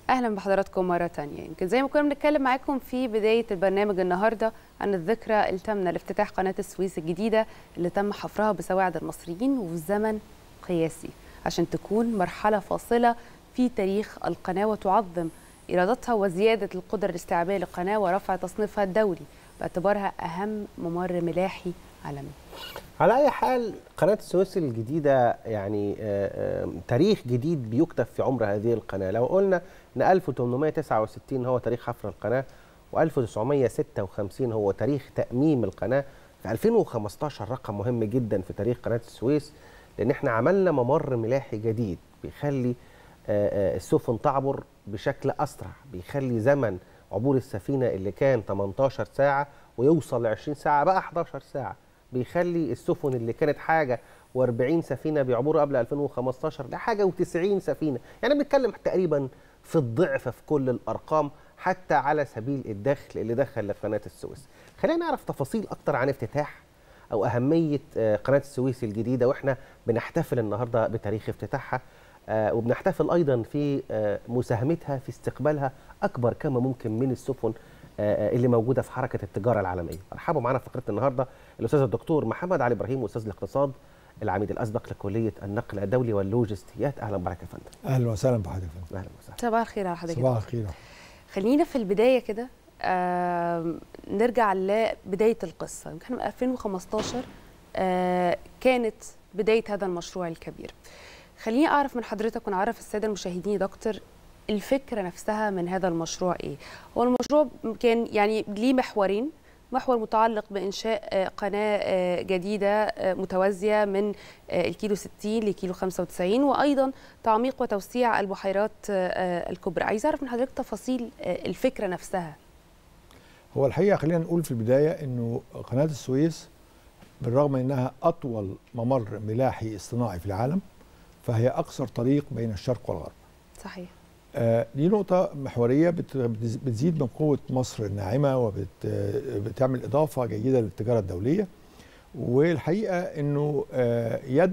اهلا بحضراتكم مره تانية يمكن زي ما كنا بنتكلم معاكم في بدايه البرنامج النهارده عن الذكرى التامنه لافتتاح قناه السويس الجديده اللي تم حفرها بسواعد المصريين وفي زمن قياسي عشان تكون مرحله فاصله في تاريخ القناه وتعظم ايراداتها وزياده القدره الاستيعابيه للقناه ورفع تصنيفها الدولي باعتبارها اهم ممر ملاحي عالمي. على اي حال قناه السويس الجديده يعني آه، آه، تاريخ جديد بيكتب في عمر هذه القناه لو قلنا ان 1869 هو تاريخ حفر القناه و1956 هو تاريخ تاميم القناه في 2015 رقم مهم جدا في تاريخ قناه السويس لان احنا عملنا ممر ملاحي جديد بيخلي آه، السفن تعبر بشكل اسرع بيخلي زمن عبور السفينه اللي كان 18 ساعه ويوصل ل 20 ساعه بقى 11 ساعه بيخلي السفن اللي كانت حاجه و40 سفينه بيعبروا قبل 2015 لحاجه و90 سفينه يعني بنتكلم تقريبا في الضعف في كل الارقام حتى على سبيل الدخل اللي دخل لقناه السويس خلينا نعرف تفاصيل اكتر عن افتتاح او اهميه قناه السويس الجديده واحنا بنحتفل النهارده بتاريخ افتتاحها وبنحتفل ايضا في مساهمتها في استقبالها اكبر كم ممكن من السفن اللي موجوده في حركه التجاره العالميه. مرحبا معنا في فقره النهارده الاستاذ الدكتور محمد علي ابراهيم استاذ الاقتصاد العميد الاسبق لكليه النقل الدولي واللوجستيات اهلا بحضرتك يا فندم. اهلا وسهلا بحضرتك يا فندم. اهلا وسهلا. صباح الخير على حضرتك. صباح الخير. خلينا في البدايه كده آه نرجع لبدايه القصه يمكن 2015 آه كانت بدايه هذا المشروع الكبير. خليني اعرف من حضرتك ونعرف الساده المشاهدين يا دكتور الفكره نفسها من هذا المشروع ايه؟ هو المشروع كان يعني ليه محورين محور متعلق بانشاء قناه جديده متوازيه من الكيلو 60 لكيلو 95 وايضا تعميق وتوسيع البحيرات الكبرى عايز اعرف من حضرتك تفاصيل الفكره نفسها هو الحقيقه خلينا نقول في البدايه انه قناه السويس بالرغم انها اطول ممر ملاحي اصطناعي في العالم فهي اقصر طريق بين الشرق والغرب صحيح آه دي نقطة محورية بتزيد من قوة مصر الناعمة وبتعمل إضافة جيدة للتجارة الدولية والحقيقة أنه آه يد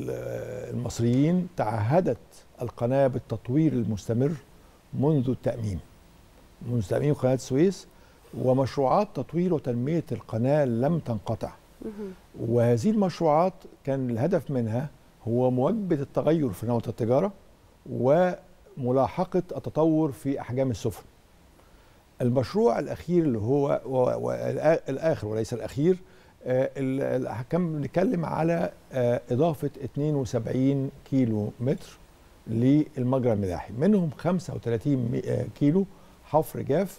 المصريين تعهدت القناة بالتطوير المستمر منذ التأميم منذ تأميم قناة السويس ومشروعات تطوير وتنمية القناة لم تنقطع وهذه المشروعات كان الهدف منها هو مواكبة التغير في نمط التجارة و ملاحقة التطور في أحجام السفن المشروع الأخير اللي هو الآخر وليس الأخير كان بنتكلم على إضافة 72 كيلو متر للمجرى الملاحي منهم 35 كيلو حفر جاف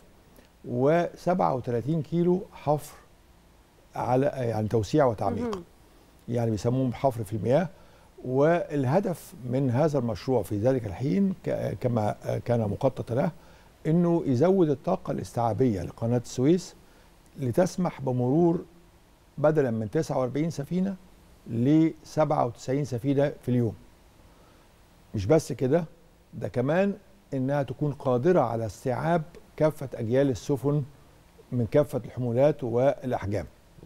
و37 كيلو حفر على يعني توسيع وتعميق يعني بيسموهم حفر في المياه والهدف من هذا المشروع في ذلك الحين كما كان مخطط له انه يزود الطاقه الاستيعابيه لقناه السويس لتسمح بمرور بدلا من 49 سفينه ل 97 سفينه في اليوم. مش بس كده ده كمان انها تكون قادره على استيعاب كافه اجيال السفن من كافه الحمولات والاحجام.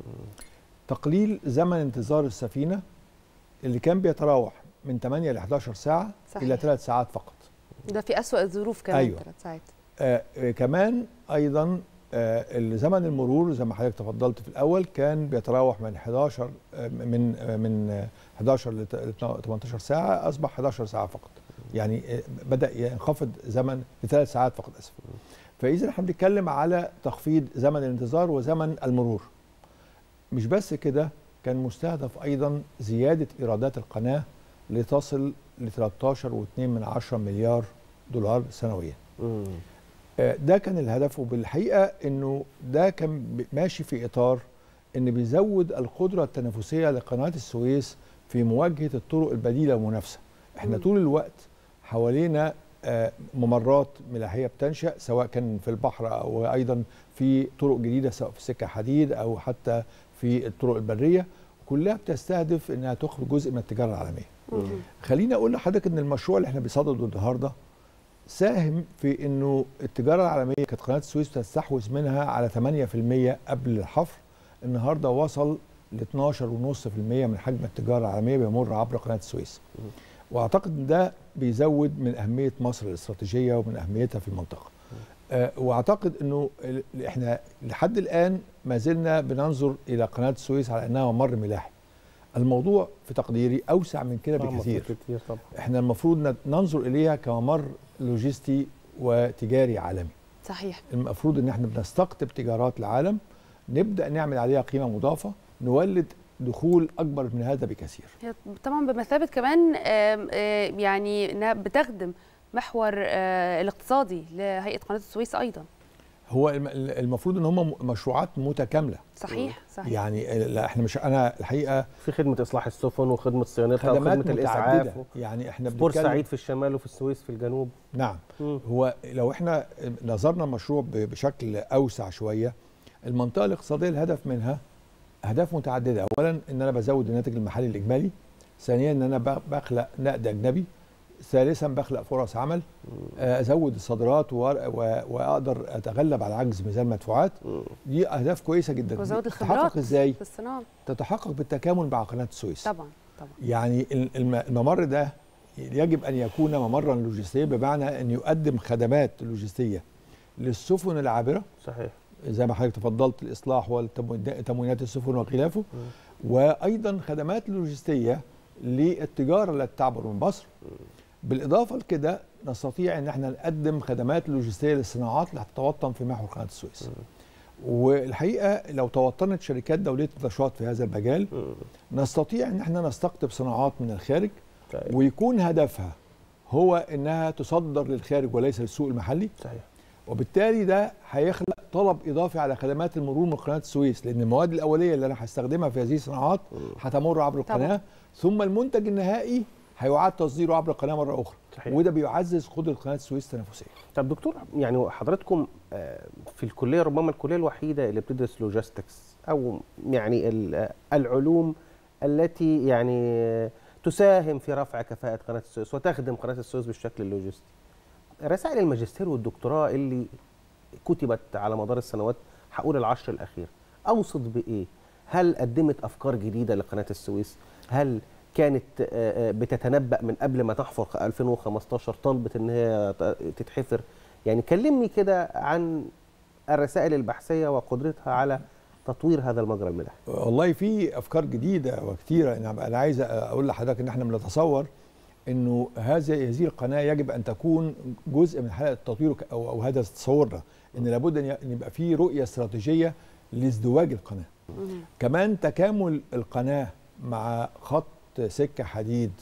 تقليل زمن انتظار السفينه اللي كان بيتراوح من 8 ل 11 ساعة صحيح. إلى 3 ساعات فقط ده في أسوأ الظروف كمان أيوة. 3 ساعات آه آه كمان أيضا آه زمن المرور زي ما حضرتك تفضلت في الأول كان بيتراوح من 11 آه من آه من 11 ل 18 ساعة أصبح 11 ساعة فقط يعني آه بدأ ينخفض زمن لثلاث ساعات فقط أسف فإذا احنا بنتكلم على تخفيض زمن الانتظار وزمن المرور مش بس كده كان مستهدف ايضا زياده ايرادات القناه لتصل ل 13.2 مليار دولار سنويا. ده كان الهدف وبالحقيقه انه ده كان ماشي في اطار ان بيزود القدره التنافسيه لقناه السويس في مواجهه الطرق البديله والمنافسه. احنا طول الوقت حوالينا ممرات ملاحيه بتنشا سواء كان في البحر او ايضا في طرق جديده سواء في سكه حديد او حتى في الطرق البريه كلها بتستهدف انها تاخد جزء من التجاره العالميه. خليني اقول لحضرتك ان المشروع اللي احنا بنصدده النهارده ساهم في انه التجاره العالميه كانت قناه السويس بتستحوذ منها على 8% قبل الحفر النهارده وصل ل 12.5% من حجم التجاره العالميه بيمر عبر قناه السويس. واعتقد ان ده بيزود من اهميه مصر الاستراتيجيه ومن اهميتها في المنطقه آه واعتقد انه ال- احنا لحد الان ما زلنا بننظر الى قناه السويس على انها ممر ملاحي الموضوع في تقديري اوسع من كده طبعاً بكثير كتير طبعا احنا المفروض ن- ننظر اليها كممر لوجستي وتجاري عالمي صحيح المفروض ان احنا بنستقطب تجارات العالم نبدا نعمل عليها قيمه مضافه نولد دخول اكبر من هذا بكثير هي طبعا بمثابه كمان آم، آه، يعني انها بتخدم محور آه، الاقتصادي لهيئه قناه السويس ايضا هو الم- المفروض ان هم مشروعات متكامله صحيح صحيح يعني لا احنا مش انا الحقيقه في خدمه اصلاح السفن وخدمه صيانتها خدمات وخدمه متعدده الاسعاف يعني احنا في بنتكلم بورسعيد في الشمال وفي السويس في الجنوب نعم مم. هو لو احنا نظرنا المشروع ب- بشكل اوسع شويه المنطقه الاقتصاديه الهدف منها اهداف متعدده اولا ان انا بزود الناتج المحلي الاجمالي ثانيا ان انا ب- بخلق نقد اجنبي ثالثا بخلق فرص عمل آه، ازود الصادرات وأر- و- واقدر اتغلب على عجز ميزان المدفوعات مم. دي اهداف كويسه جدا وزود الخبرات تتحقق ازاي في الصناعه تتحقق بالتكامل مع قناه السويس طبعا طبعا يعني ال- الم- الممر ده يجب ان يكون ممرا لوجستيا بمعنى ان يقدم خدمات لوجستيه للسفن العابره صحيح زي ما حضرتك تفضلت الاصلاح وتموينات السفن وخلافه وايضا خدمات لوجستيه للتجاره التي تعبر من مصر بالاضافه لكده نستطيع ان احنا نقدم خدمات لوجستيه للصناعات اللي هتتوطن في محور قناه السويس والحقيقه لو توطنت شركات دوليه النشاط في هذا المجال مم. نستطيع ان احنا نستقطب صناعات من الخارج طيب. ويكون هدفها هو انها تصدر للخارج وليس للسوق المحلي صحيح وبالتالي ده هيخلق طلب اضافي على خدمات المرور من قناه السويس لان المواد الاوليه اللي انا هستخدمها في هذه الصناعات هتمر عبر طبعاً. القناه ثم المنتج النهائي هيعاد تصديره عبر القناه مره اخرى صحيح. وده بيعزز قدره قناه السويس التنافسيه طب دكتور يعني حضراتكم آه، في الكليه ربما الكليه الوحيده اللي بتدرس لوجيستكس او يعني ال- آه، العلوم التي يعني آه، تساهم في رفع كفاءه قناه السويس وتخدم قناه السويس بالشكل اللوجستي. رسائل الماجستير والدكتوراه اللي كتبت على مدار السنوات هقول العشر الاخير اوصد بايه؟ هل قدمت افكار جديده لقناه السويس؟ هل كانت آه، آه، بتتنبأ من قبل ما تحفر 2015 طلبت ان هي ت- تتحفر يعني كلمني كده عن الرسائل البحثيه وقدرتها على تطوير هذا المجرى الملاحي والله في افكار جديده وكثيره انا انا عايز اقول لحضرتك ان احنا بنتصور انه هذه هذه القناه يجب ان تكون جزء من حلقه التطوير وك- او, أو هذا تصورنا ان لابد ان ي- أن يبقى في رؤيه استراتيجيه لازدواج القناه مهم. كمان تكامل القناه مع خط سكه حديد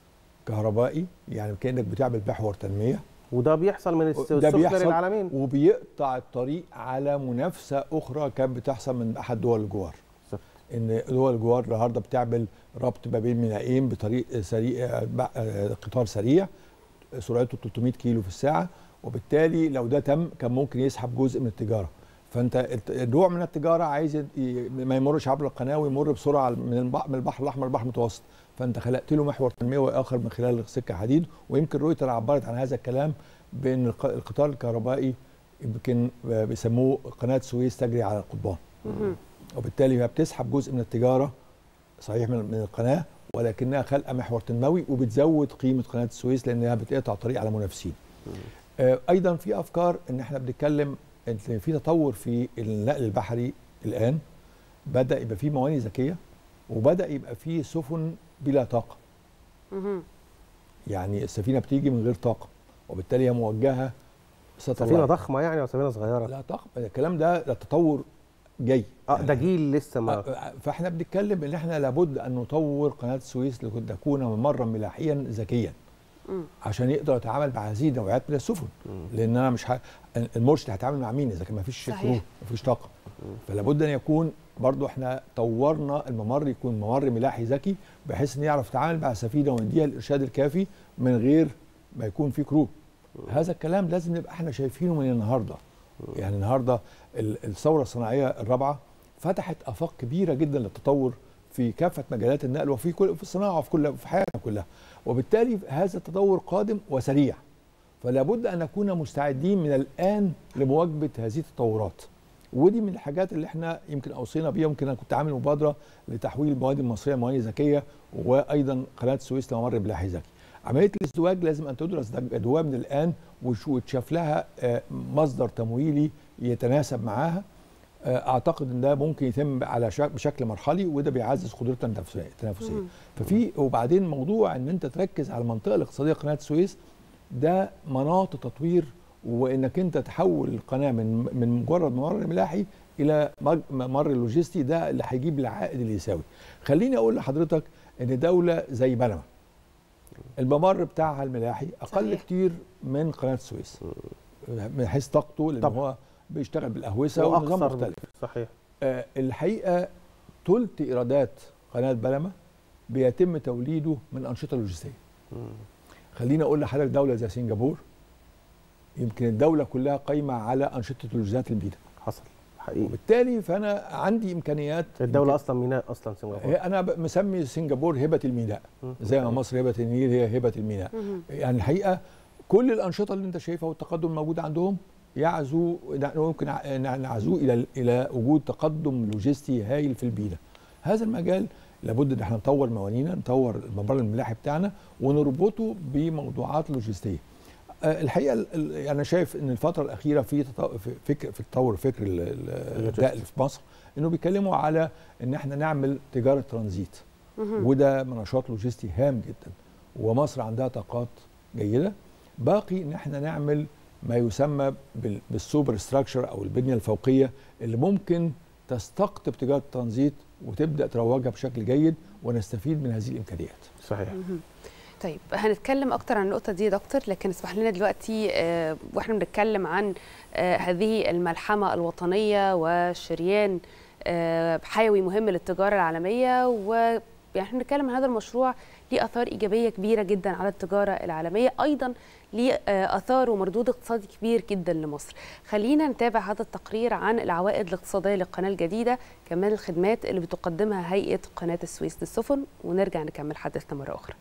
كهربائي يعني كانك بتعمل محور تنميه وده بيحصل من الس- ده السفن بيحصل للعالمين وبيقطع الطريق على منافسه اخرى كانت بتحصل من احد دول الجوار بالظبط. ان دول الجوار النهارده بتعمل ربط ما بين مينائين بطريق سريع ب- آه، قطار سريع سرعته 300 كيلو في الساعه وبالتالي لو ده تم كان ممكن يسحب جزء من التجاره فانت الت- النوع من التجاره عايز ي- ي- ما يمرش عبر القناه ويمر بسرعه من البحر من البحر الاحمر للبحر المتوسط فانت خلقت له محور تنموي اخر من خلال سكه حديد ويمكن رويتر عبرت عن هذا الكلام بان الق- القطار الكهربائي يمكن بيسموه قناه سويس تجري على القضبان مهم. وبالتالي هي بتسحب جزء من التجاره صحيح من من القناه ولكنها خلقه محور تنموي وبتزود قيمه قناه السويس لانها بتقطع طريق على منافسين. آه، ايضا في افكار ان احنا بنتكلم ان في تطور في النقل البحري الان بدا يبقى في مواني ذكيه وبدا يبقى في سفن بلا طاقه مهم. يعني السفينه بتيجي من غير طاقه وبالتالي هي موجهه سفينه ساتلايت. ضخمه يعني وسفينه صغيره لا طاقه الكلام ده ده تطور جاي اه ده جيل لسه ما آه، فاحنا بنتكلم ان احنا لابد ان نطور قناه السويس لتكون ممرا ملاحيا ذكيا مم. عشان يقدر يتعامل مع هذه النوعيات من السفن لان انا مش ه... المرشد هيتعامل مع مين اذا كان ما فيش صحيح. كرو ما فيش طاقه فلا بد ان يكون برضو احنا طورنا الممر يكون ممر ملاحي ذكي بحيث ان يعرف يتعامل مع السفينه ويديها الارشاد الكافي من غير ما يكون في كرو هذا الكلام لازم نبقى احنا شايفينه من النهارده يعني النهارده ال- الثوره الصناعيه الرابعه فتحت افاق كبيره جدا للتطور في كافه مجالات النقل وفي كل في الصناعه وفي كل في حياتنا كلها وبالتالي هذا التطور قادم وسريع فلا بد ان نكون مستعدين من الان لمواجهه هذه التطورات ودي من الحاجات اللي احنا يمكن اوصينا بيها يمكن انا كنت عامل مبادره لتحويل المواد المصريه لمواد ذكيه وايضا قناه السويس لممر ملاحي ذكي عمليه الازدواج لازم ان تدرس جدوى من الان وش- وتشاف لها آه، مصدر تمويلي يتناسب معاها آه، اعتقد ان ده ممكن يتم على شك- بشكل مرحلي وده بيعزز قدرتنا التنافسيه التنافسيه مم. ففي وبعدين موضوع ان انت تركز على المنطقه الاقتصاديه قناه السويس ده مناط تطوير وانك انت تحول القناه من من مجرد ممر ملاحي الى مج- ممر لوجستي ده اللي هيجيب العائد اللي يساوي خليني اقول لحضرتك ان دوله زي بنما الممر بتاعها الملاحي اقل صحيح. كتير من قناه السويس من حيث طاقته لان طبعا. هو بيشتغل بالاهوسه ونظام واكثر مختلف صحيح آه، الحقيقه ثلث ايرادات قناه بنما بيتم توليده من انشطه لوجستيه خليني اقول لحضرتك دوله زي سنغافور يمكن الدوله كلها قايمه على انشطه اللوجستات المينا حصل حقيقي وبالتالي فانا عندي امكانيات الدوله اصلا ميناء اصلا سنغافوره هي انا ب- مسمي سنغافور هبه الميناء مم. زي ما مصر هبه النيل هي هبه الميناء مهم. يعني الحقيقه كل الانشطه اللي انت شايفها والتقدم الموجود عندهم يعزو ممكن ع- نعزوه الى الى وجود تقدم لوجستي هايل في البيئه هذا المجال لابد ان احنا نطور موانينا نطور الممر الملاحي بتاعنا ونربطه بموضوعات لوجستيه آه، الحقيقه ال- ال- انا شايف ان الفتره الاخيره في تطو- في فكر في تطور فكر ال- ال- الداء اللي في مصر انه بيتكلموا على ان احنا نعمل تجاره ترانزيت مهم. وده نشاط لوجستي هام جدا ومصر عندها طاقات جيده باقي ان احنا نعمل ما يسمى بال- بالسوبر ستراكشر او البنيه الفوقيه اللي ممكن تستقطب تجاره الترانزيت وتبدا تروجها بشكل جيد ونستفيد من هذه الامكانيات. صحيح مهم. طيب هنتكلم اكتر عن النقطه دي يا دكتور لكن اسمح لنا دلوقتي آه، واحنا بنتكلم عن آه، هذه الملحمه الوطنيه وشريان آه، حيوي مهم للتجاره العالميه و يعني احنا بنتكلم عن هذا المشروع ليه اثار ايجابيه كبيره جدا على التجاره العالميه ايضا ليه آه، اثار ومردود اقتصادي كبير جدا لمصر خلينا نتابع هذا التقرير عن العوائد الاقتصاديه للقناه الجديده كمان الخدمات اللي بتقدمها هيئه قناه السويس للسفن ونرجع نكمل حديثنا مره اخرى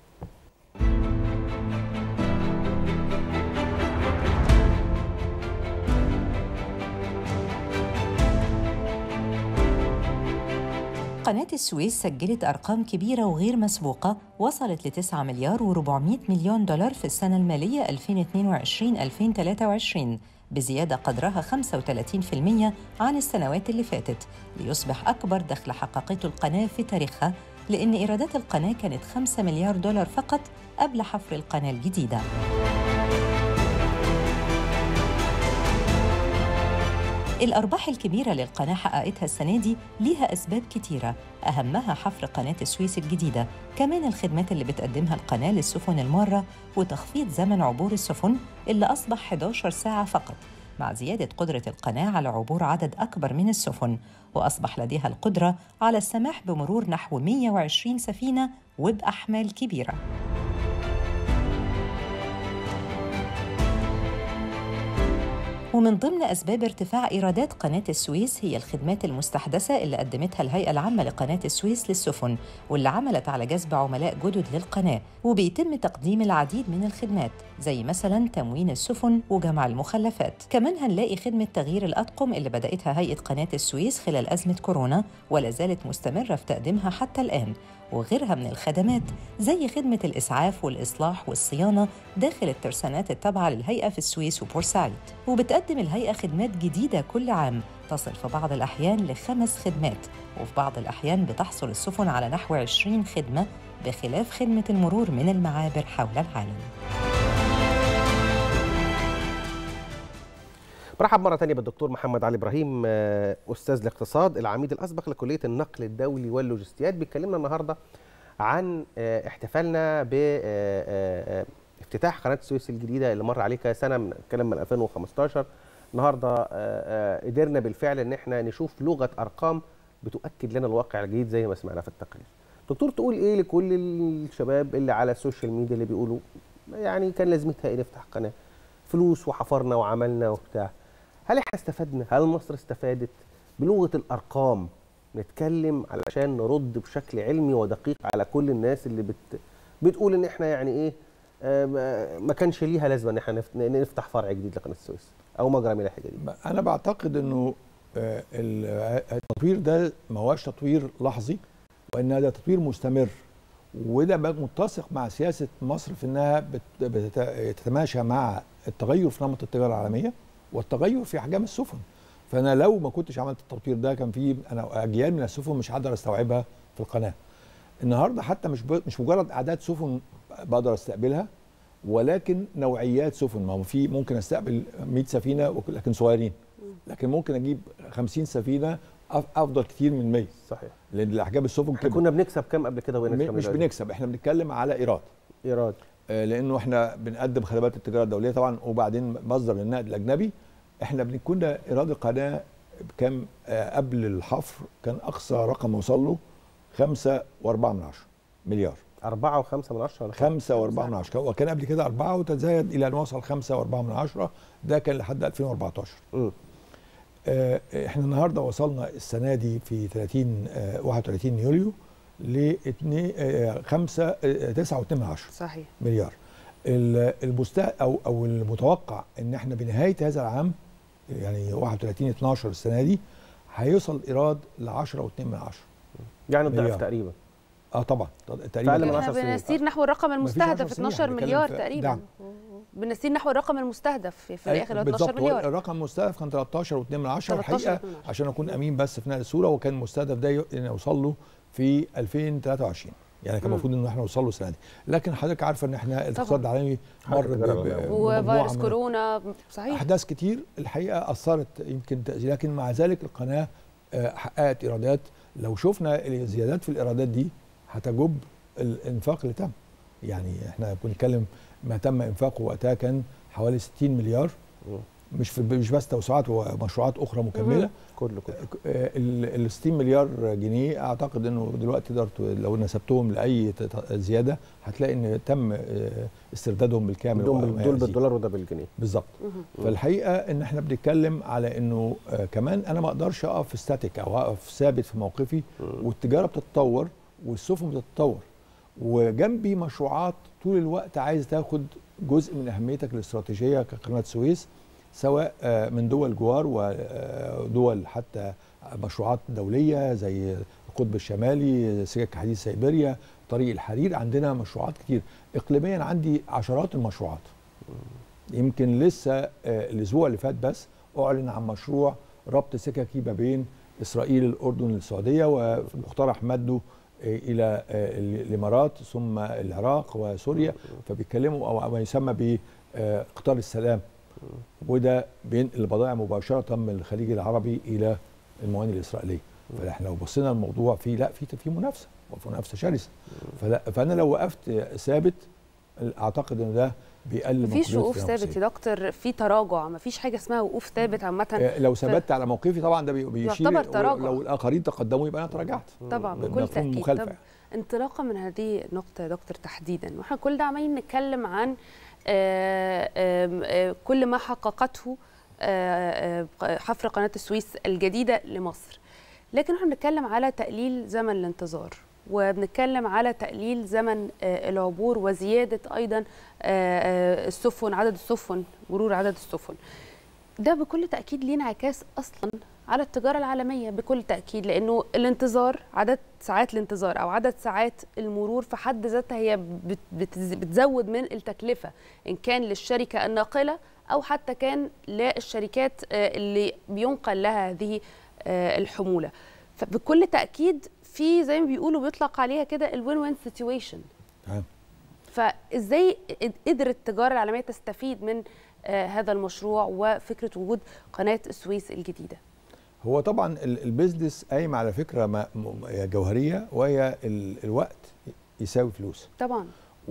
قناة السويس سجلت أرقام كبيرة وغير مسبوقة وصلت ل 9 مليار و400 مليون دولار في السنة المالية 2022-2023 بزيادة قدرها 35% عن السنوات اللي فاتت ليصبح أكبر دخل حققته القناة في تاريخها لأن إيرادات القناة كانت 5 مليار دولار فقط قبل حفر القناة الجديدة الأرباح الكبيرة للقناة حققتها السنة دي ليها أسباب كتيرة أهمها حفر قناة السويس الجديدة كمان الخدمات اللي بتقدمها القناة للسفن المارة وتخفيض زمن عبور السفن اللي أصبح 11 ساعة فقط مع زيادة قدرة القناة على عبور عدد أكبر من السفن وأصبح لديها القدرة على السماح بمرور نحو 120 سفينة وبأحمال كبيرة ومن ضمن أسباب ارتفاع إيرادات قناة السويس هي الخدمات المستحدثة اللي قدمتها الهيئة العامة لقناة السويس للسفن واللي عملت على جذب عملاء جدد للقناة وبيتم تقديم العديد من الخدمات زي مثلا تموين السفن وجمع المخلفات كمان هنلاقي خدمة تغيير الأطقم اللي بدأتها هيئة قناة السويس خلال أزمة كورونا ولا زالت مستمرة في تقديمها حتى الآن وغيرها من الخدمات زي خدمة الإسعاف والإصلاح والصيانة داخل الترسانات التابعة للهيئة في السويس وبورسعيد وبتقدم الهيئة خدمات جديدة كل عام تصل في بعض الأحيان لخمس خدمات وفي بعض الأحيان بتحصل السفن على نحو 20 خدمة بخلاف خدمة المرور من المعابر حول العالم برحب مرة تانية بالدكتور محمد علي إبراهيم آه، أستاذ الاقتصاد العميد الأسبق لكلية النقل الدولي واللوجستيات بيكلمنا النهاردة عن آه، احتفالنا بافتتاح قناة السويس الجديدة اللي مر عليه كذا سنة من الكلام من 2015 النهاردة آه، آه، قدرنا بالفعل إن احنا نشوف لغة أرقام بتؤكد لنا الواقع الجديد زي ما سمعنا في التقرير دكتور تقول إيه لكل الشباب اللي على السوشيال ميديا اللي بيقولوا يعني كان لازمتها إيه نفتح قناة فلوس وحفرنا وعملنا وبتاع هل احنا استفدنا؟ هل مصر استفادت؟ بلغه الارقام نتكلم علشان نرد بشكل علمي ودقيق على كل الناس اللي بت بتقول ان احنا يعني ايه آه، ما- ما كانش ليها لازمه ان احنا نفت- نفتح فرع جديد لقناه السويس او مجرى ملاحي جديد. انا بعتقد انه آه، ال- التطوير ده ما هوش تطوير لحظي وان ده تطوير مستمر وده بقى متسق مع سياسه مصر في انها بت- بتت- بتتماشى مع التغير في نمط التجاره العالميه والتغير في احجام السفن فانا لو ما كنتش عملت التطوير ده كان في انا اجيال من السفن مش هقدر استوعبها في القناه النهارده حتى مش ب- مش مجرد اعداد سفن بقدر استقبلها ولكن نوعيات سفن ما هو في ممكن استقبل 100 سفينه وك- لكن صغيرين لكن ممكن اجيب 50 سفينه أف- افضل كتير من 100 صحيح لان الاحجام السفن احنا كبرت. كنا بنكسب كام قبل كده وبقينا م- نكسب مش دلوقتي؟ بنكسب احنا بنتكلم على ايراد ايراد آه، لانه احنا بنقدم خدمات التجاره الدوليه طبعا وبعدين مصدر للنقد الاجنبي احنا بنكون ايراد القناه كام آه، قبل الحفر كان اقصى رقم وصل له 5 و4 من عشرة مليار أربعة وخمسة من عشرة ولا كام؟ 5 و4 من عشرة وكان قبل كده 4 وتزايد الى ان وصل 5 و4 من عشرة ده كان لحد 2014 مم. آه، احنا النهارده وصلنا السنه دي في 30 آه، 31 يوليو ل 5 9.2 من عشرة صحيح مليار ال- المست او او المتوقع ان احنا بنهايه هذا العام يعني 31 12 السنه دي هيوصل ايراد ل 10 و2 من 10 يعني الضعف مليار. تقريبا اه طبعا فأقل من تقريبا احنا 10 سنين. بنسير نحو الرقم مفيش 10 المستهدف سنين، 12 احنا بنتكلم مليار في تقريبا دعم. بنسير نحو الرقم المستهدف في, في الاخر اللي هو بالظبط 12 هو مليار الرقم المستهدف كان 13 و2 من 10 13 الحقيقه و2 من عشرة. عشان اكون امين بس في نقل الصوره وكان المستهدف ده ي- يوصل له في 2023 يعني كان مم. المفروض ان احنا نوصل له السنه دي لكن حضرتك عارفه ان احنا الاقتصاد العالمي مر ب- التجارة ب- العالمية. بمجموعة وفيروس من كورونا صحيح احداث كتير الحقيقه اثرت يمكن تأثير لكن مع ذلك القناه آه، حققت ايرادات لو شفنا الزيادات في الايرادات دي هتجب الانفاق اللي تم يعني احنا بنتكلم ما تم انفاقه وقتها كان حوالي 60 مليار مم. مش في مش بس توسعات ومشروعات اخرى مكمله مم. كله كله آه، ال ال 60 مليار جنيه اعتقد انه دلوقتي تقدر ت- لو نسبتهم لاي ت- ت- زياده هتلاقي ان تم آه، استردادهم بالكامل دول وما دول يزيد. بالدولار وده بالجنيه بالظبط مهم. فالحقيقه ان احنا بنتكلم على انه آه كمان انا ما اقدرش اقف ستاتيك او اقف ثابت في موقفي والتجاره بتتطور والسفن بتتطور وجنبي مشروعات طول الوقت عايز تاخد جزء من اهميتك الاستراتيجيه كقناه السويس سواء آه، من دول جوار ودول حتى مشروعات دوليه زي القطب الشمالي سكك حديد سيبيريا طريق الحرير عندنا مشروعات كتير اقليميا عندي عشرات المشروعات يمكن لسه آه، الاسبوع اللي فات بس اعلن عن مشروع ربط سككي ما بين اسرائيل الاردن السعوديه ومقترح مده آه، الى آه، الامارات ثم العراق وسوريا فبيتكلموا او ما يسمى بقطار السلام وده بينقل البضائع مباشره من الخليج العربي الى الموانئ الاسرائيليه فاحنا لو بصينا الموضوع فيه لا في في منافسه وفي منافسه شرسه فلا فانا لو وقفت ثابت اعتقد ان ده بيقلل من مفيش قدرتي وقوف ثابت التنافسية. يا دكتور في تراجع مفيش حاجه اسمها وقوف ثابت عامه آه، لو ثبت على موقفي طبعا ده بي- بيشير يعتبر تراجع. لو الاخرين تقدموا يبقى انا تراجعت طبعا ب- بكل مفهوم تاكيد مخالفة طب يعني. انطلاقا من هذه النقطه يا دكتور تحديدا واحنا كل ده عمالين نتكلم عن آه، آم، آه، كل ما حققته آه، آه، حفر قناه السويس الجديده لمصر لكن احنا بنتكلم على تقليل زمن الانتظار وبنتكلم على تقليل زمن آه، العبور وزياده ايضا آه، آه، السفن عدد السفن مرور عدد السفن ده بكل تاكيد ليه انعكاس اصلا على التجاره العالميه بكل تاكيد لانه الانتظار عدد ساعات الانتظار او عدد ساعات المرور في حد ذاتها هي بت- بتز- بتزود من التكلفه ان كان للشركه الناقله او حتى كان للشركات آه، اللي بينقل لها هذه آه، الحموله فبكل تاكيد في زي ما بيقولوا بيطلق عليها كده الوين وين سيتويشن تمام. فازاي قدرت التجاره العالميه تستفيد من آه، هذا المشروع وفكره وجود قناه السويس الجديده هو طبعا ال- البيزنس قايم على فكره ما- م- جوهريه وهي ال- الوقت يساوي فلوس طبعا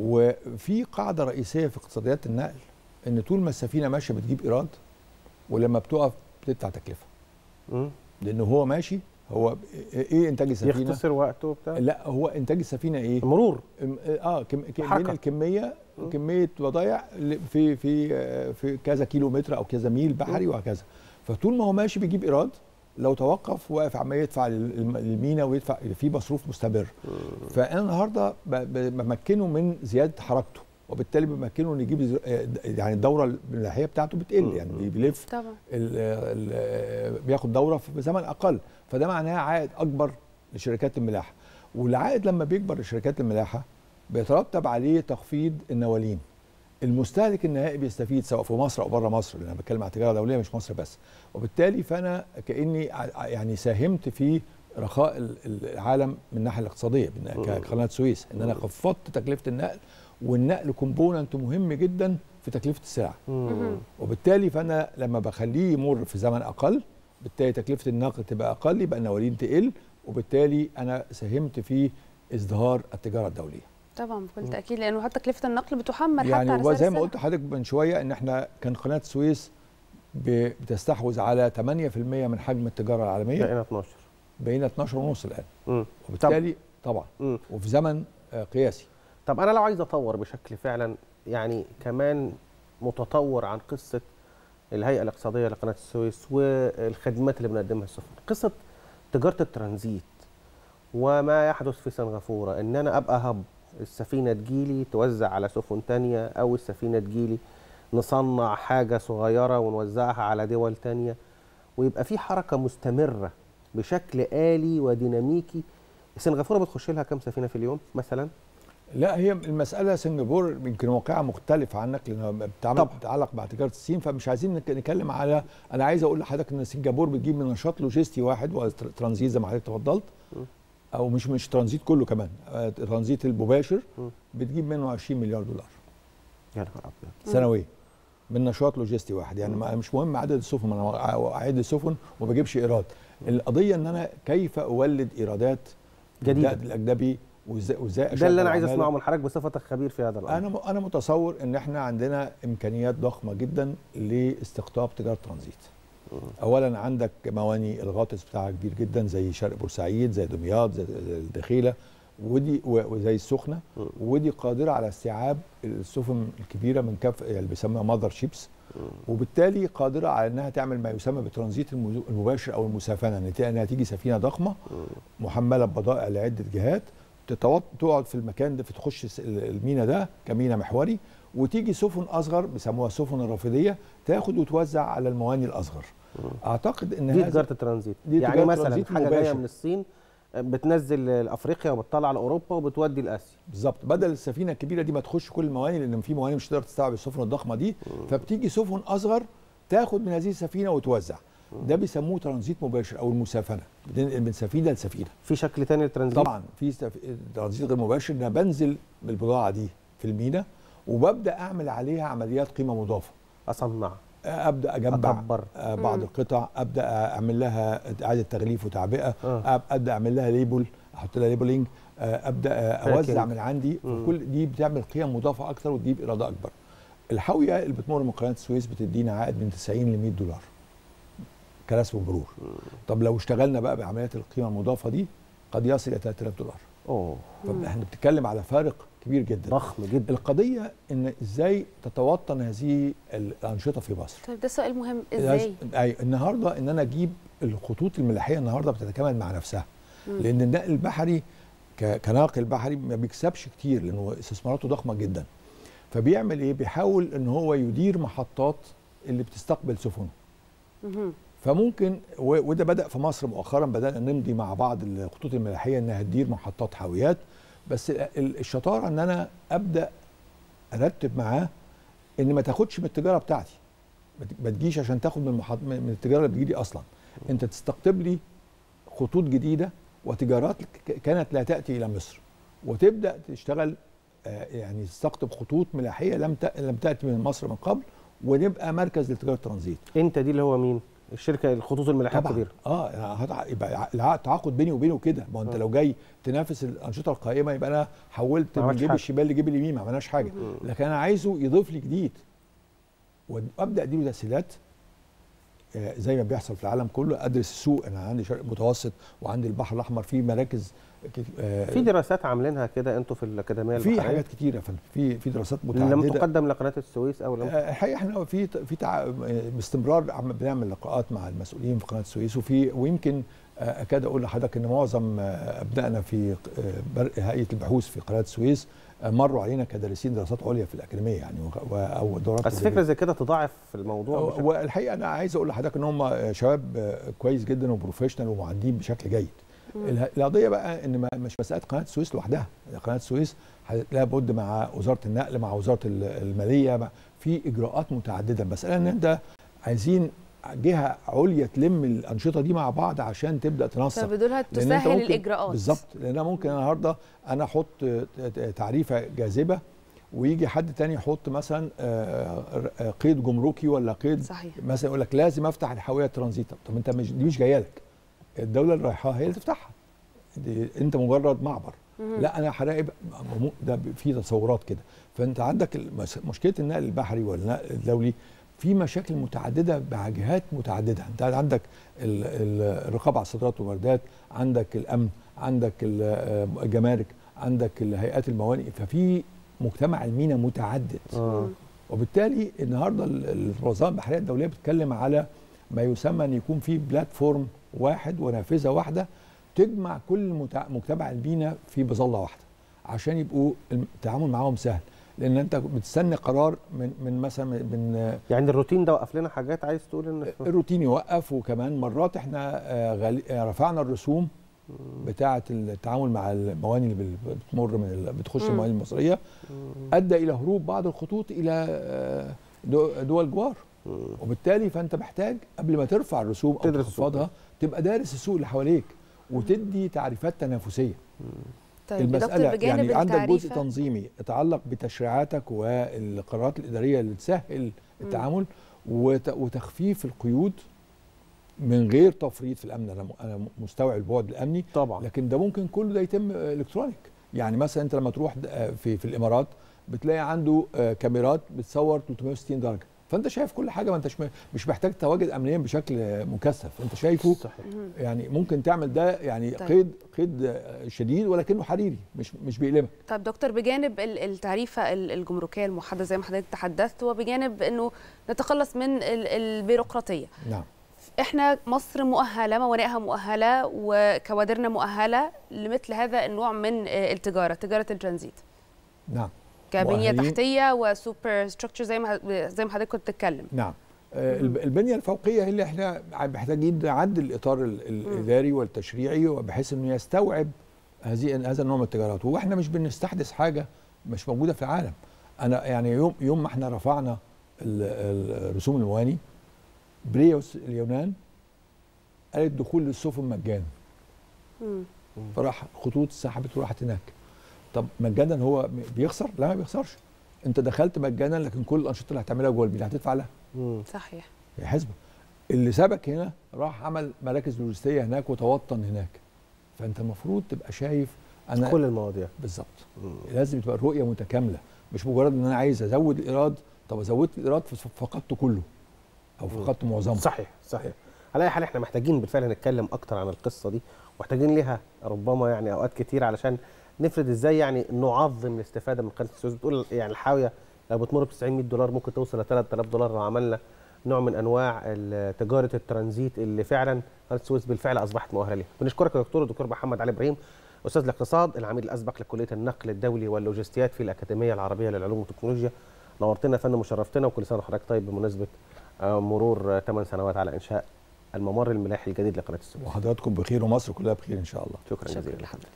وفي قاعده رئيسيه في اقتصاديات النقل ان طول ما السفينه ماشيه بتجيب ايراد ولما بتقف بتدفع تكلفه مم. لانه هو ماشي هو ايه انتاج السفينه يختصر وقته وبتاع لا هو انتاج السفينه ايه مرور ام- اه كم كم- حركة. بين الكميه كميه بضايع ل- في في آه، في كذا كيلو متر او كذا ميل بحري وهكذا فطول ما هو ماشي بيجيب ايراد لو توقف واقف عمال يدفع لل- للمينا ويدفع في مصروف مستمر فانا النهارده ب- ب- بمكنه من زياده حركته وبالتالي بمكنه انه يجيب ز- آه، يعني الدوره اللحيه بتاعته بتقل يعني بي- بيلف طبعا ال ال بياخد دوره في زمن اقل فده معناه عائد اكبر لشركات الملاحه والعائد لما بيكبر لشركات الملاحه بيترتب عليه تخفيض النوالين المستهلك النهائي بيستفيد سواء في مصر او بره مصر لان انا بتكلم عن تجاره دوليه مش مصر بس وبالتالي فانا كاني ع- يعني ساهمت في رخاء ال- ال- العالم من الناحيه الاقتصاديه من- كقناه سويس ان انا خفضت تكلفه النقل والنقل كومبوننت مهم جدا في تكلفه السلع مم. وبالتالي فانا لما بخليه يمر في زمن اقل بالتالي تكلفه النقل تبقى اقل يبقى النوالين تقل وبالتالي انا ساهمت في ازدهار التجاره الدوليه طبعا بكل تاكيد لانه حتى تكلفه النقل بتحمل حتى يعني على هو سعر زي ما السلع. قلت لحضرتك من شويه ان احنا كان قناه السويس ب- بتستحوذ على 8% من حجم التجاره العالميه بقينا 12 بقينا 12 ونص الان مم. وبالتالي طبعا مم. وفي زمن آه، قياسي طب انا لو عايز اطور بشكل فعلا يعني كمان متطور عن قصه الهيئه الاقتصاديه لقناه السويس والخدمات اللي بنقدمها السفن قصه تجاره الترانزيت وما يحدث في سنغافوره ان انا ابقى هب السفينه تجيلي توزع على سفن تانية او السفينه تجيلي نصنع حاجه صغيره ونوزعها على دول تانية ويبقى في حركه مستمره بشكل آلي وديناميكي سنغافوره بتخش لها كام سفينه في اليوم مثلا لا هي المساله سنغافور يمكن واقعها مختلف عنك لانها بتعمل طبعا. بتتعلق مع تجاره الصين فمش عايزين نك- نتكلم على انا عايز اقول لحضرتك ان سنغافور بتجيب من نشاط لوجستي واحد وترانزيت زي ما حضرتك تفضلت م. او مش مش ترانزيت كله كمان آه، ترانزيت المباشر م. بتجيب منه 20 مليار دولار يا نهار ابيض سنويا من نشاط لوجستي واحد يعني ما- مش مهم عدد السفن انا اعد السفن وما بجيبش ايراد القضيه ان انا كيف اولد ايرادات جديدة. الدخل الاجنبي وازاي وازاي ده اللي انا عايز أشغل اسمعه عمالة. من حضرتك بصفتك خبير في هذا الامر انا م- انا متصور ان احنا عندنا امكانيات ضخمه جدا لاستقطاب تجاره ترانزيت اولا عندك مواني الغاطس بتاعها كبير جدا زي شرق بورسعيد زي دمياط زي زي الدخيله ودي و- وزي السخنه ودي قادره على استيعاب السفن الكبيره من كف اللي بيسموها ماذر شيبس وبالتالي قادره على انها تعمل ما يسمى بالترانزيت المز- المباشر او المسافنه إن ت- انها تيجي سفينه ضخمه محمله ببضائع لعده جهات تتوط- تقعد في المكان ده تخش الس- ال- المينا ده كمينا محوري وتيجي سفن اصغر بيسموها السفن الرافديه تاخد وتوزع على المواني الاصغر اعتقد ان دي هذا- تجاره الترانزيت دي يعني تجارة مثلا ترانزيت حاجه جايه مباشر. من الصين بتنزل لافريقيا وبتطلع لاوروبا وبتودي لاسيا بالظبط بدل السفينه الكبيره دي ما تخش كل المواني لان في مواني مش هتقدر تستوعب السفن الضخمه دي فبتيجي سفن اصغر تاخد من هذه السفينه وتوزع ده بيسموه ترانزيت مباشر او المسافنه بتنقل من سفينه لسفينه في شكل تاني للترانزيت طبعا في سف... ترانزيت غير مباشر ان أنا بنزل بالبضاعه دي في المينا وببدا اعمل عليها عمليات قيمه مضافه اصنع ابدا اجمع أكبر. آه، بعض مم. القطع ابدا اعمل لها اعاده تغليف وتعبئه آه. أب- ابدا اعمل لها ليبل احط لها ليبلنج ابدا آه، اوزع باكينج. من عندي مم. كل دي بتعمل قيم مضافه اكتر وتجيب ايراد اكبر الحاويه اللي بتمر من قناه السويس بتدينا عائد من 90 ل 100 دولار كرسم مرور طب لو اشتغلنا بقى بعمليات القيمه المضافه دي قد يصل الى 3000 دولار اوه فاحنا بنتكلم على فارق كبير جدا ضخم جدا القضيه ان ازاي تتوطن هذه الانشطه في مصر طيب ده سؤال مهم ازاي اي النهارده ان انا اجيب الخطوط الملاحيه النهارده بتتكامل مع نفسها لان النقل البحري ك- كناقل بحري ما بيكسبش كتير لانه استثماراته ضخمه جدا فبيعمل ايه بيحاول ان هو يدير محطات اللي بتستقبل سفن مهم. فممكن و- وده بدا في مصر مؤخرا بدانا نمضي مع بعض الخطوط الملاحيه انها تدير محطات حاويات بس ال- ال- الشطاره ان انا ابدا ارتب معاه ان ما تاخدش من التجاره بتاعتي ما ت- ما تجيش عشان تاخد من, المحط... من من التجاره اللي بتجيلي اصلا انت تستقطب لي خطوط جديده وتجارات ك- كانت لا تاتي الى مصر وتبدا تشتغل آه، يعني تستقطب خطوط ملاحيه لم ت... لم تاتي من مصر من قبل ونبقى مركز لتجاره الترانزيت انت دي اللي هو مين الشركه الخطوط الملاحيه طبعا الكبيره اه هتع- يبقى الع- التعاقد بيني وبينه كده ما هو انت آه. لو جاي تنافس الانشطه القائمه يبقى انا حولت ما من عملتش جيب حاجة. الشمال لجيب اليمين ما عملناش حاجه لكن انا عايزه يضيف لي جديد وابدا اديله تسهيلات آه، زي ما بيحصل في العالم كله ادرس السوق انا عندي شرق متوسط وعندي البحر الاحمر في مراكز ك- آه، في دراسات عاملينها كده انتوا في الاكاديميه في البحريه حاجات كتيره في في في دراسات لم متعدده تقدم لقناه السويس او لم آه، الحقيقه احنا في في تع... باستمرار عم بنعمل لقاءات مع المسؤولين في قناه السويس وفي ويمكن آه، اكاد اقول لحضرتك ان معظم آه، ابنائنا في آه، بر- هيئه البحوث في قناه السويس آه، مروا علينا كدارسين دراسات عليا في الاكاديميه يعني وغ- و- او دورات بس تدريبية. فكره زي كده تضاعف الموضوع بشكل- والحقيقه انا عايز اقول لحضرتك ان هم شباب آه، كويس جدا وبروفيشنال ومعدين بشكل جيد اله- القضيه بقى ان ما مش مساله قناه السويس لوحدها قناه السويس ه- لابد مع وزاره النقل مع وزاره ال- الماليه مع في اجراءات متعدده المساله ان انت عايزين جهه عليا تلم الانشطه دي مع بعض عشان تبدا تنسق فبدولها لأن أنت تسهل ممكن- الاجراءات بالظبط لان أنا ممكن النهارده انا احط ت- ت- تعريفه جاذبه ويجي حد تاني يحط مثلا آه، آه، قيد جمركي ولا قيد صحيح مثلا يقول لك لازم افتح الحاويه ترانزيت طب انت مش دي مش جايه لك الدوله اللي رايحاها هي اللي تفتحها دي انت مجرد معبر مهم. لا انا هراقب مم- ده في تصورات كده فانت عندك المس- مشكله النقل البحري والنقل الدولي في مشاكل متعدده مع جهات متعدده انت عندك ال- ال- الرقابه على الصادرات والواردات عندك الامن عندك ال- آه، الجمارك عندك الهيئات الموانئ ففي مجتمع المينا متعدد آه. وبالتالي النهارده ال- المنظمه البحريه الدوليه بتتكلم على ما يسمى ان يكون في بلاتفورم واحد ونافذه واحده تجمع كل متع- مجتمع المينا في مظله واحده عشان يبقوا التعامل معاهم سهل لان انت بتستنى قرار من من مثلا من يعني الروتين ده وقف لنا حاجات عايز تقول ان الروتين يوقف وكمان مرات احنا آه، غالي- آه، رفعنا الرسوم بتاعه التعامل مع المواني اللي بال- بتمر من ال- بتخش مم. المواني المصريه ادى الى هروب بعض الخطوط الى آه، دو- دول جوار وبالتالي فانت محتاج قبل ما ترفع الرسوم او تدرس السوق. تخفضها تبقى دارس السوق اللي حواليك وتدي تعريفات تنافسيه طيب دكتور المساله بجانب يعني عندك جزء التعريفة- تنظيمي يتعلق بتشريعاتك والقرارات الاداريه اللي تسهل التعامل وت- وتخفيف القيود من غير تفريط في الامن انا م- انا مستوعب البعد الامني طبعا لكن ده ممكن كله ده يتم الكترونيك يعني مثلا انت لما تروح د- آه في في الامارات بتلاقي عنده آه، كاميرات بتصور 360 درجه فانت شايف كل حاجه ما انتش م- مش محتاج تواجد امنيا بشكل آه، مكثف انت شايفه صحيح مهم. يعني ممكن تعمل ده يعني طيب. قيد قيد آه، شديد ولكنه حريري مش مش بيقلمك طيب دكتور بجانب ال- التعريفه ال- الجمركيه الموحده زي ما حضرتك تحدثت وبجانب انه نتخلص من ال- البيروقراطيه نعم احنا مصر مؤهله موانئها مؤهله وكوادرنا مؤهله لمثل هذا النوع من آه، التجاره تجاره الترانزيت نعم كبنيه مؤهلين. تحتيه وسوبر ستراكشر زي ما زي ما حضرتك كنت بتتكلم نعم آه، الب- البنيه الفوقيه هي اللي احنا محتاجين نعدل الاطار ال- الاداري والتشريعي بحيث انه يستوعب هذه هذا النوع من التجارات واحنا مش بنستحدث حاجه مش موجوده في العالم انا يعني يوم يوم ما احنا رفعنا ال- ال- رسوم المواني بريوس اليونان قالت دخول السفن مجانا مم. فراح خطوط سحبت وراحت هناك طب مجانا هو م- بيخسر لا ما بيخسرش انت دخلت مجانا لكن كل الانشطه اللي هتعملها جوه البيت هتدفع لها مم. صحيح هي حسبه اللي سبك هنا راح عمل مراكز لوجستيه هناك وتوطن هناك فانت المفروض تبقى شايف انا كل المواضيع بالظبط مم. لازم تبقى الرؤيه متكامله مش مجرد ان انا عايز ازود الايراد طب زودت الايراد فقدته كله او فقدت معظمه صحيح صحيح على اي حال احنا محتاجين بالفعل نتكلم اكتر عن القصه دي محتاجين ليها ربما يعني اوقات كتير علشان نفرض ازاي يعني نعظم الاستفاده من قناه السويس بتقول يعني الحاويه لو بتمر ب 90 100 دولار ممكن توصل ل 3000 دولار لو عملنا نوع من انواع ال- تجاره الترانزيت اللي فعلا قناه السويس بالفعل اصبحت مؤهله ليها. بنشكرك يا دكتور الدكتور محمد علي ابراهيم استاذ الاقتصاد العميد الاسبق لكليه النقل الدولي واللوجستيات في الاكاديميه العربيه للعلوم والتكنولوجيا. نورتنا يا فندم وشرفتنا وكل سنه وحضرتك طيب بمناسبه آه، مرور 8 سنوات على انشاء الممر الملاحي الجديد لقناه السويس. وحضراتكم بخير ومصر كلها بخير ان شاء الله شكرا شكرا جزيلا لحضرتك